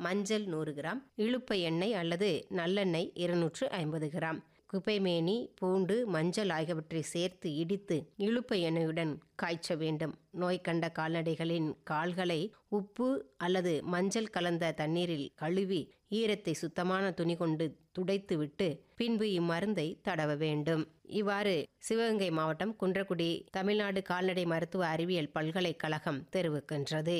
மஞ்சள் நூறு கிராம் இழுப்பை எண்ணெய் அல்லது நல்லெண்ணெய் இருநூற்று ஐம்பது கிராம் குப்பைமேனி பூண்டு மஞ்சள் ஆகியவற்றை சேர்த்து இடித்து இழுப்பை எண்ணெயுடன் காய்ச்ச வேண்டும் நோய் கண்ட கால்நடைகளின் கால்களை உப்பு அல்லது மஞ்சள் கலந்த தண்ணீரில் கழுவி ஈரத்தை சுத்தமான துணி கொண்டு துடைத்துவிட்டு பின்பு இம்மருந்தை தடவ வேண்டும் இவ்வாறு சிவகங்கை மாவட்டம் குன்றக்குடி தமிழ்நாடு கால்நடை மருத்துவ அறிவியல் பல்கலைக்கழகம் தெரிவிக்கின்றது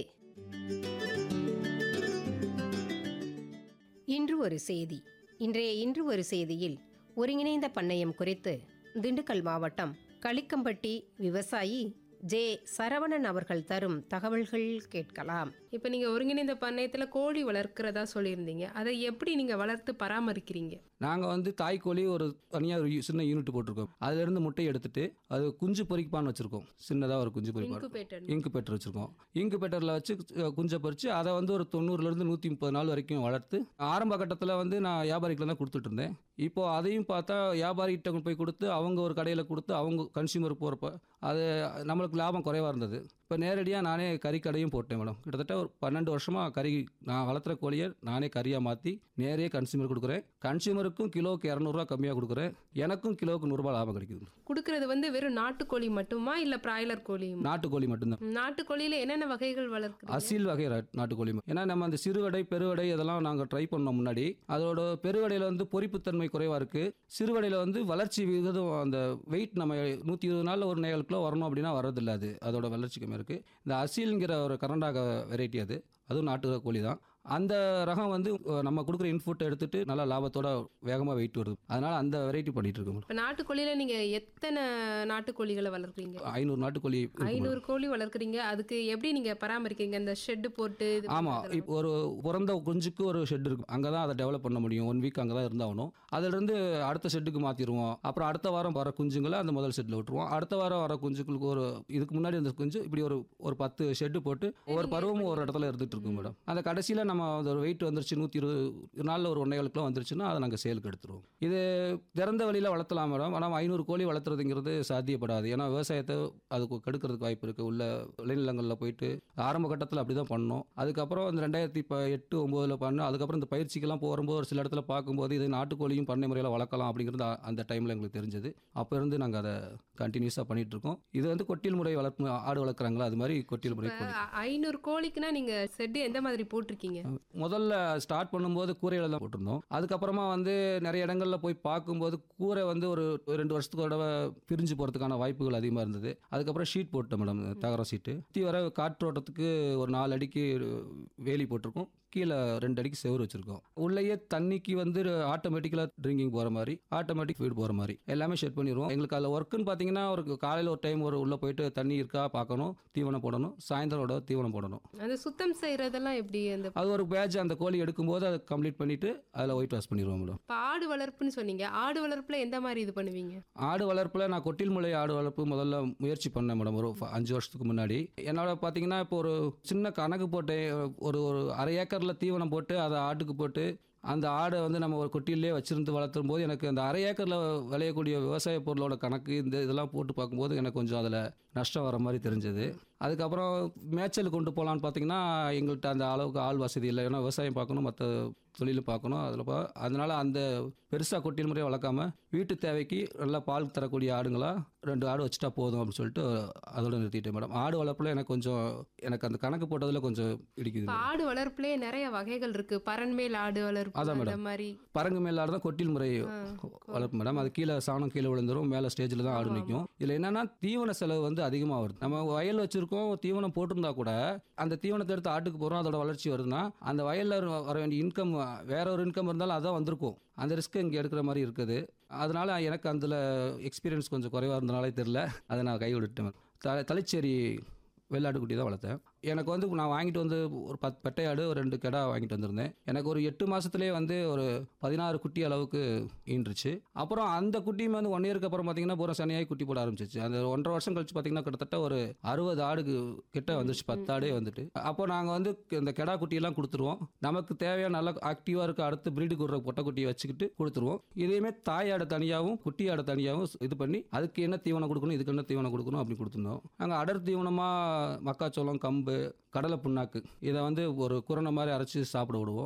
இன்று ஒரு செய்தி இன்றைய இன்று ஒரு செய்தியில் ஒருங்கிணைந்த பண்ணையம் குறித்து திண்டுக்கல் மாவட்டம் களிக்கம்பட்டி விவசாயி ஜே சரவணன் அவர்கள் தரும் தகவல்கள் கேட்கலாம் இப்போ நீங்கள் ஒருங்கிணைந்த பண்ணையத்தில் கோழி வளர்க்குறதா சொல்லியிருந்தீங்க அதை எப்படி நீங்கள் வளர்த்து பராமரிக்கிறீங்க நாங்கள் வந்து தாய்க்கோழி ஒரு தனியாக ஒரு யூ- சின்ன யூனிட் போட்டிருக்கோம் அதுலேருந்து முட்டையை எடுத்துட்டு அது குஞ்சு பொறிப்பான்னு வச்சுருக்கோம் சின்னதாக ஒரு குஞ்சு பொறிப்பான் இன்குபேட்டர் இன்குபேட்டர் வச்சுருக்கோம் இன்குபேட்டரில் வச்சு அஹ், குஞ்சை பறித்து அதை வந்து ஒரு தொண்ணூறுலேருந்து நூற்றி முப்பது நாள் வரைக்கும் வளர்த்து ஆரம்ப கட்டத்தில் வந்து நான் வியாபாரிகளை தான் கொடுத்துட்டு இருந்தேன் இப்போ அதையும் பார்த்தா வியாபாரிகிட்ட கொண்டு போய் கொடுத்து அவங்க ஒரு கடையில் கொடுத்து அவங்க கன்சியூமர் போகிறப்ப அது நம்மளுக்கு லாபம் குறைவாக இருந்தது இப்போ நேரடியாக நானே கறி கடையும் போட்டேன் மேடம் கிட்டத்தட்ட ஒரு பன்னெண்டு வருஷமாக கறி நான் வளர்த்துற கோழியை நானே கறியாக மாற்றி நேரே கன்சியூமர் கொடுக்குறேன் கன்சியூமருக்கும் கிலோவுக்கு இரநூறுவா கம்மியாக கொடுக்குறேன் எனக்கும் கிலோவுக்கு நூறுரூபா லாபம் கிடைக்குது கொடுக்கறது வந்து வெறும் நாட்டுக்கோழி மட்டுமா இல்லை பிராய்லர் கோழியுமா நாட்டுக்கோழி மட்டும்தான் நாட்டுக்கோழியில் என்னென்ன வகைகள் வளர்க்குறீங்க அசீல் வகை ர- நாட்டுக்கோழி ஏன்னா நம்ம அந்த சிறுவடை பெருவடை இதெல்லாம் நாங்கள் ட்ரை பண்ணோம் முன்னாடி அதோட பெருவடையில் வந்து பொறிப்புத்தன்மை குறைவாக இருக்குது சிறுவடையில் வந்து வளர்ச்சி விகிதம் அந்த வெயிட் நம்ம நூற்றி இருபது நாளில் ஒரு ஏழு கிலோ வரணும் அப்படின்னா வரதில்லை அது அதோட வளர்ச்சி கம்மியாக இருக்குது இந்த அசீல்ங்கிற ஒரு கரண்டாக வெரைட்டி அது அதுவும் நாட்டு கோழி தான் அந்த ரகம் வந்து அஹ், நம்ம கொடுக்குற இன்புட்டை எடுத்துட்டு நல்லா லாபத்தோட வேகமாக வெயிட் வருது அதனால அந்த வெரைட்டி பண்ணிட்டு இருக்கோம் இப்போ நாட்டுக்கோழியில் நீங்கள் எத்தனை நாட்டுக்கோழிகளை வளர்க்குறீங்க ஐநூறு நாட்டுக்கோழி இருக்கு madam. ஐநூறு கோழி வளர்க்குறீங்க அதுக்கு எப்படி நீங்கள் பராமரிக்கிறீங்க இந்த ஷெட்டு போட்டு இது ஆமாம் பண்றதெல்லாம்? இப்போ ஒரு பிறந்த குஞ்சுக்கு ஒரு ஷெட் இருக்கும் அங்கே தான் அதை டெவலப் பண்ண முடியும் ஒன் வீக் அங்கே தான் இருந்தாகணும் அதிலிருந்து அடுத்த ஷெட்டுக்கு மாற்றிடுவோம் அப்புறம் அடுத்த வாரம் வர குஞ்சுங்களை அந்த முதல் ஷெட்டில் விட்டுருவோம் அடுத்த வாரம் வர குஞ்சுகளுக்கு ஒரு இதுக்கு முன்னாடி அந்த குஞ்சு இப்படி ஒரு ஒரு பத்து ஷெட்டு போட்டு ஒவ்வொரு பருவமும் ஒரு இடத்துல இருந்துட்டு இருக்கும் மேடம் அந்த கடைசியில் நம்ம அந்த ஒரு வெயிட் வந்துருச்சு நூற்றி இருபது நாளில் ஒரு ஒன்றே கிலோ வந்துருச்சுன்னா அதை நாங்கள் சேலுக்கு எடுத்துருவோம் இது திறந்த வழியில் வளர்த்தலாம் மேடம் ஆனால் ஐநூறு கோழி வளர்த்துறதுங்கிறது சாத்தியப்படாது ஏன்னா விவசாயத்தை அதுக்கு கெடுக்கிறதுக்கு வாய்ப்பு இருக்குது உள்ள விளைநிலங்களில் போயிட்டு ஆரம்ப கட்டத்தில் அப்படி தான் பண்ணோம் அதுக்கப்புறம் இந்த ரெண்டாயிரத்தி இப்போ எட்டு ஒம்போதில் பண்ணோம் அதுக்கப்புறம் இந்த பயிற்சிக்கெல்லாம் போகும்போது ஒரு சில இடத்துல பார்க்கும்போது இது நாட்டுக்கோழியும் பண்ணை முறையில் வளர்க்கலாம் அப்படிங்கிறது அ- அந்த டைமில் எங்களுக்கு தெரிஞ்சது அப்போ இருந்து நாங்கள் அதை கண்டினியூஸாக பண்ணிட்டு இருக்கோம் இது வந்து கொட்டில் முறை வளர்ப்பு ஆடு வளர்க்குறாங்களா அது மாதிரி கொட்டில் முறை கோழி அ- ஐநூறு கோழிக்குன்னா நீங்கள் ஷெட்டு எந்த மாதிரி போட்டிருக்கீங்க முதல்ல ஸ்டார்ட் பண்ணும்போது கூரையில தான் போட்டிருந்தோம் அதுக்கப்புறமா வந்து நிறைய இடங்கள்ல போய் பார்க்கும்போது கூரை வந்து ஒரு ஒரு ரெண்டு வருஷத்துக்கு ஒரு தடவை பிரிஞ்சு போகிறதுக்கான வாய்ப்புகள் அதிகமாக இருந்தது அதுக்கப்புறம் ஷீட் போட்டோம் மேடம் தகரம் ஷீட்டு சுற்றி வர காற்றோட்டத்துக்கு ஒரு நாலு அடிக்கு வேலி போட்டிருக்கோம் கீழே ரெண்டு அடிக்கு செவுரு வச்சிருக்கோம் உள்ளேயே தண்ணிக்கு வந்து ஆட்டோமேட்டிக்கலாக ட்ரிங்கிங் போகிற மாதிரி ஆட்டோமேட்டிக் ஃபீட் போகிற மாதிரி எல்லாமே செட் பண்ணிடுவோம் எங்களுக்கு அதில் ஒர்க்குன்னு பார்த்தீங்கன்னா ஒரு காலையில் ஒரு டைம் ஒரு உள்ளே போயிட்டு தண்ணி இருக்கா பார்க்கணும் தீவனம் போடணும் சாயந்தரோட தீவனம் போடணும் அந்த சுத்தம் செய்கிறதெல்லாம் எப்படி அந்த அது ஒரு பேட்ச் அந்த கோழி எடுக்கும்போது அதை கம்ப்ளீட் பண்ணிட்டு அதில் ஒயிட் வாஷ் பண்ணிடுவோம் மேடம் இப்போ ஆடு வளர்ப்புன்னு சொன்னீங்க ஆடு வளர்ப்பில் எந்த மாதிரி இது பண்ணுவீங்க ஆடு வளர்ப்பில் நான் கொட்டில் முளை ஆடு வளர்ப்பு முதல்ல முயற்சி பண்ணேன் மேடம் ஒரு ஃப- அஞ்சு வருஷத்துக்கு முன்னாடி என்னோட பார்த்தீங்கன்னா இப்போ ஒரு சின்ன கணக்கு போட்டு ஒரு ஒரு அரை ஏக்கரில் தீவனம் போட்டு அதை ஆட்டுக்கு போட்டு அந்த ஆடை வந்து நம்ம ஒரு கொட்டிலே வச்சிருந்து வளர்த்தும் போது எனக்கு அந்த அரை ஏக்கரில் விளையக்கூடிய விவசாய பொருளோட கணக்கு இந்த இதெல்லாம் போட்டு பார்க்கும்போது எனக்கு கொஞ்சம் அதில் நஷ்டம் வர மாதிரி தெரிஞ்சது அதுக்கப்புறம் மேய்ச்சல் கொண்டு போகலான்னு பார்த்தீங்கன்னா எங்கள்கிட்ட அந்த அளவுக்கு ஆள் வசதி இல்லை ஏன்னா விவசாயம் பார்க்கணும் மற்ற தொழில் பார்க்கணும் அதில் பா அதனால் அந்த பெருசாக கொட்டில் முறையை வளர்க்காம வீட்டு தேவைக்கு நல்லா பால் தரக்கூடிய ஆடுங்களா ரெண்டு ஆடு வச்சுட்டா போதும் அப்படின்னு சொல்லிட்டு அதோட நிறுத்திட்டேன் மேடம் ஆடு வளர்ப்பில் எனக்கு கொஞ்சம் எனக்கு அந்த கணக்கு போட்டதில் கொஞ்சம் இடிக்குது இப்போ ஆடு வளர்ப்புலேயே நிறைய வகைகள் இருக்கு பரண்மேல் ஆடு வளர்ப்பு அதான் அந்த மேடம். மாதிரி பரங்கு மேலாடு தான் கொட்டில் முறை வளர்ப்பு மேடம் அது கீழே சாணம் கீழே விழுந்துரும் மேலே ஸ்டேஜில் தான் ஆடு நிற்கும் இதில் என்னன்னா தீவன செலவு வந்து அதிகமாக வருது நம்ம வயல் வச்சிருக்கோம் தீவனம் போட்டிருந்தா கூட அந்த தீவனத்தை எடுத்து ஆட்டுக்கு போகிறோம் அதோட வளர்ச்சி வருதுன்னா அந்த வயலில் வர வேண்டிய இன்கம் வேற ஒரு இன்கம் இருந்தாலும் அதான் வந்திருக்கும் அந்த ரிஸ்க் இங்கே எடுக்கிற மாதிரி இருக்குது அதனால எனக்கு அதில் எக்ஸ்பீரியன்ஸ் கொஞ்சம் குறைவாக இருந்தனாலே தெரில அதை நான் கை விட்டுட்டேன் த தலைச்சேரி வெள்ளாட்டுக்குட்டி தான் வளர்த்தேன் எனக்கு வந்து நான் வாங்கிட்டு வந்து ஒரு பத்து பெட்டை ஆடு ஒரு ரெண்டு கெடா வாங்கிட்டு வந்திருந்தேன் எனக்கு ஒரு எட்டு மாதத்துலேயே வந்து ஒரு பதினாறு குட்டி அளவுக்கு ஈன்றுச்சு அப்புறம் அந்த குட்டியுமே வந்து ஒன் இயருக்கு அப்புறம் பார்த்தீங்கன்னா பூரா சனியாகி குட்டி போட ஆரம்பிச்சிச்சு அந்த ஒன்றரை வருஷம் கழிச்சு பார்த்தீங்கன்னா கிட்டத்தட்ட ஒரு அறுபது ஆடுக்கு கிட்ட வந்துருச்சு பத்து ஆடே வந்துட்டு அப்போ நாங்கள் வந்து இந்த கெடா குட்டியெல்லாம் கொடுத்துருவோம் நமக்கு தேவையான நல்ல ஆக்டிவாக இருக்க அடுத்து பிரீடு கொடுற பொட்டை குட்டியை வச்சுக்கிட்டு கொடுத்துருவோம் இதையுமே தாய் ஆடை தனியாகவும் குட்டி ஆடை தனியாகவும் இது பண்ணி அதுக்கு என்ன தீவனம் கொடுக்கணும் இதுக்கு என்ன தீவனம் கொடுக்கணும் அப்படி கொடுத்துருந்தோம் நாங்கள் அடர் தீவனமாக மக்காச்சோளம் கம்பு கடலை புண்ணாக்கு இதை வந்து ஒரு குரணை மாதிரி அரைச்சி சாப்பிட விடுவோம்